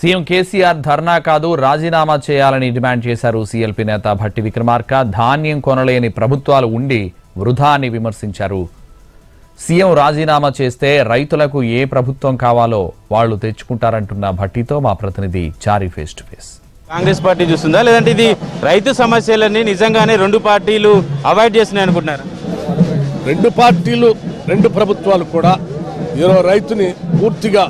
CM KCR ధర్నా కాదు రాజీనామా చేయాలని డిమాండ్ చేశారు సీఎల్పీ నేత భట్టి విక్రమార్క ధాన్యం కొనలేని ప్రభుత్వాలు ఉండి వృధా అని విమర్శించారు సీఎం రాజీనామా చేస్తే రైతులకు ఏ ప్రభుత్వం కావాలో వాళ్ళు తెచ్చుకుంటారంటున్న భట్టితో మా ప్రతినిధి Chari face to face Congress party చూస్తుందా లేదంటే ఇది రైతు సమస్యలన్నీ నిజంగానే రెండు పార్టీలు అవాయిడ్ చేస్తున్నాయి అనుకుంటున్నారు రెండు పార్టీలు రెండు ప్రభుత్వాలు కూడా ఈరోజు రైతుని పూర్తిగా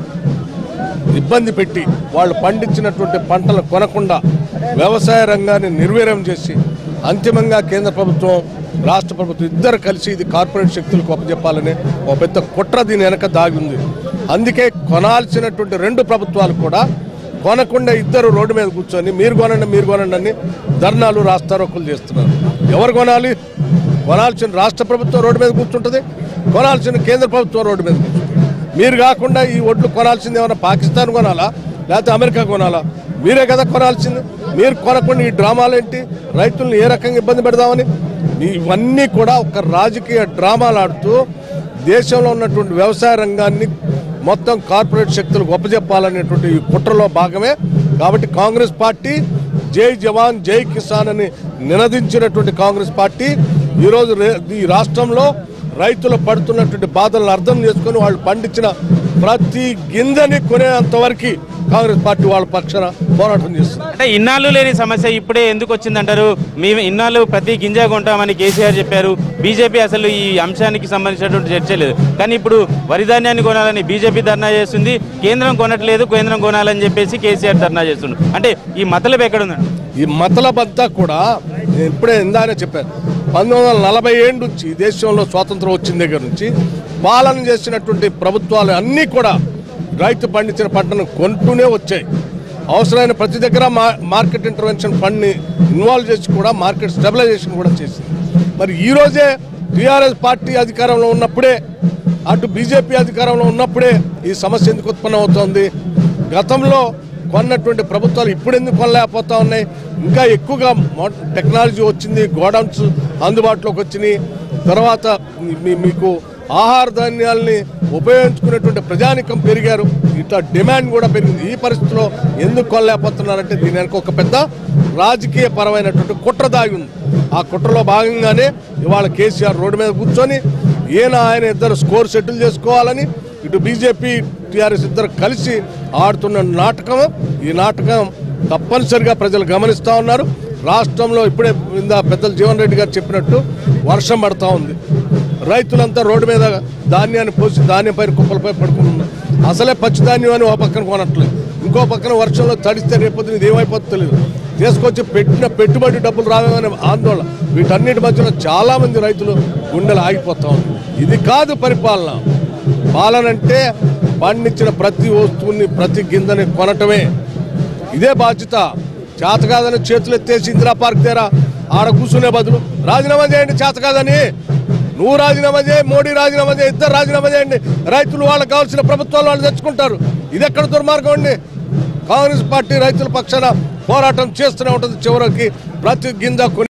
ఇబ్బంది పెట్టి వాళ్ళు పండించినటువంటి పంటలు కొనకుండా వ్యవసాయ రంగాన్ని నిర్వీర్యం చేసి అంతిమంగా కేంద్ర ప్రభుత్వం రాష్ట్ర ప్రభుత్వం ఇద్దరు కలిసి ఇది కార్పొరేట్ శక్తులకు అప్పచెప్పాలని ఒక పెద్ద కుట్ర దీని వెనక దాగి ఉంది అందుకే కొనాల్సినటువంటి రెండు ప్రభుత్వాలు కూడా కొనకుండా ఇద్దరు రోడ్డు మీద కూర్చొని మీరు కొనండి మీరు కొనండి అని ధర్నాలు రాస్తారోకులు చేస్తున్నారు ఎవరు కొనాలి కొనాల్సిన రాష్ట్ర ప్రభుత్వం రోడ్డు మీద కూర్చుంటుంది కొనాల్సిన కేంద్ర ప్రభుత్వం రోడ్డు మీద కూర్చుంటుంది మీరు కాకుండా ఈ ఒడ్లు కొనాల్సింది ఏమైనా పాకిస్తాన్ కొనాలా లేకపోతే అమెరికా కొనాలా మీరే కదా కొనాల్సింది మీరు కొనకుండా ఈ డ్రామాలు ఏంటి రైతులను ఏ రకంగా ఇబ్బంది పెడదామని ఇవన్నీ కూడా ఒక రాజకీయ డ్రామాలు ఆడుతూ దేశంలో ఉన్నటువంటి వ్యవసాయ రంగాన్ని మొత్తం కార్పొరేట్ శక్తులకు ఒప్పజెప్పాలనేటువంటి ఈ కుట్రలో భాగమే కాబట్టి కాంగ్రెస్ పార్టీ జై జవాన్ జై కిసాన్ అని నినదించినటువంటి కాంగ్రెస్ పార్టీ ఈరోజు రే- ఈ రాష్ట్రంలో రైతులు పడుతున్నటువంటి బాధలను అర్థం చేసుకొని వాళ్ళు పండించిన ప్రతి గింజని కొనేంత వరకు కాంగ్రెస్ పార్టీ వాళ్ళ పక్షాన పోరాటం చేస్తుంది అంటే ఇన్నాళ్ళు లేని సమస్య ఇప్పుడే ఎందుకు వచ్చిందంటారు మేము ఇన్నాళ్ళు ప్రతి గింజ కొంటామని కేసీఆర్ చెప్పారు బీజేపీ అసలు ఈ అంశానికి సంబంధించినటువంటి చర్చ లేదు కానీ ఇప్పుడు వరి ధాన్యాన్ని కొనాలని బీజేపీ ధర్నా చేస్తుంది కేంద్రం కొనట్లేదు కేంద్రం కొనాలని చెప్పేసి కేసీఆర్ ధర్నా చేస్తుంది అంటే ఈ మతలబు ఎక్కడుందండి ఈ మతలబంతా కూడా నేను ఇప్పుడే ఇందానే చెప్పాను పంతొమ్మిది వందల నలభై ఏడు నుంచి ఈ దేశంలో స్వాతంత్రం వచ్చిన దగ్గర నుంచి పాలన చేసినటువంటి ప్రభుత్వాలు అన్నీ కూడా రైతు పండించిన పంటను కొంటూనే వచ్చాయి అవసరమైన ప్రతి దగ్గర మా మార్కెట్ ఇంటర్వెన్షన్ ఫండ్ని ఇన్వాల్వ్ చేసి కూడా మార్కెట్ స్టెబిలైజేషన్ కూడా చేసింది మరి ఈ రోజే టీఆర్ఎస్ పార్టీ అధికారంలో ఉన్నప్పుడే అటు బీజేపీ అధికారంలో ఉన్నప్పుడే ఈ సమస్య ఎందుకు ఉత్పన్నం అవుతోంది గతంలో కొన్నటువంటి ప్రభుత్వాలు ఇప్పుడు ఎందుకు కొనలేకపోతా ఉన్నాయి ఇంకా ఎక్కువగా మో- టెక్నాలజీ వచ్చింది గోడౌన్స్ అందుబాటులోకి వచ్చినాయి తర్వాత మీ- మీకు ఆహార ధాన్యాల్ని ఉపయోగించుకునేటువంటి ప్రజానికం పెరిగారు ఇట్లా డిమాండ్ కూడా పెరిగింది ఈ పరిస్థితిలో ఎందుకు కొనలేకపోతున్నారంటే దీని వెనక ఒక పెద్ద రాజకీయ పరమైనటువంటి కుట్ర దాగి ఉంది ఆ కుట్రలో భాగంగానే ఇవాళ కేసీఆర్ రోడ్డు మీద కూర్చొని ఈయన ఆయన ఇద్దరు స్కోర్ సెటిల్ చేసుకోవాలని ఇటు బీజేపీ టీఆర్ఎస్ ఇద్దరు కలిసి ఆడుతున్న నాటకం ఈ నాటకం తప్పనిసరిగా ప్రజలు గమనిస్తూ ఉన్నారు రాష్ట్రంలో ఇప్పుడే ఇందా పెద్దలు జీవన్ రెడ్డి గారు చెప్పినట్టు వర్షం పడతా ఉంది రైతులంతా రోడ్డు మీద ధాన్యాన్ని పోసి ధాన్యం పైన కుప్పలపై పడుకుంటున్నారు అసలే పచ్చి ధాన్యం అని ఒక పక్కన కొనట్లేదు ఇంకో పక్కన వర్షంలో తడిస్తే రేపొద్దున ఇది ఏమైపోతుందో తెలియదు తీసుకొచ్చి పెట్టిన పెట్టుబడి డబ్బులు రావేమనే ఆందోళన వీటన్నిటి మధ్యలో చాలా మంది రైతులు గుండెలు ఆగిపోతా ఉంది ఇది కాదు పరిపాలన పాలన అంటే పండించిన ప్రతి వస్తువుని ప్రతి గింజని కొనటమే ఇదే బాధ్యత చేత కాదని చేతులు ఎత్తేసి ఇందిరా పార్క్ దగ్గర ఆడ కూర్చునే బదులు రాజీనామా చేయండి చేత కాదని నువ్వు రాజీనామా చేయి మోడీ రాజీనామా చేయి ఇద్దరు రాజీనామా చేయండి రైతులు వాళ్ళకి కావాల్సిన ప్రభుత్వాలు వాళ్ళు తెచ్చుకుంటారు ఇది ఎక్కడ దుర్మార్గం అండి కాంగ్రెస్ పార్టీ రైతుల పక్షాన పోరాటం చేస్తూనే ఉంటుంది చివరికి ప్రతి గింజ కొని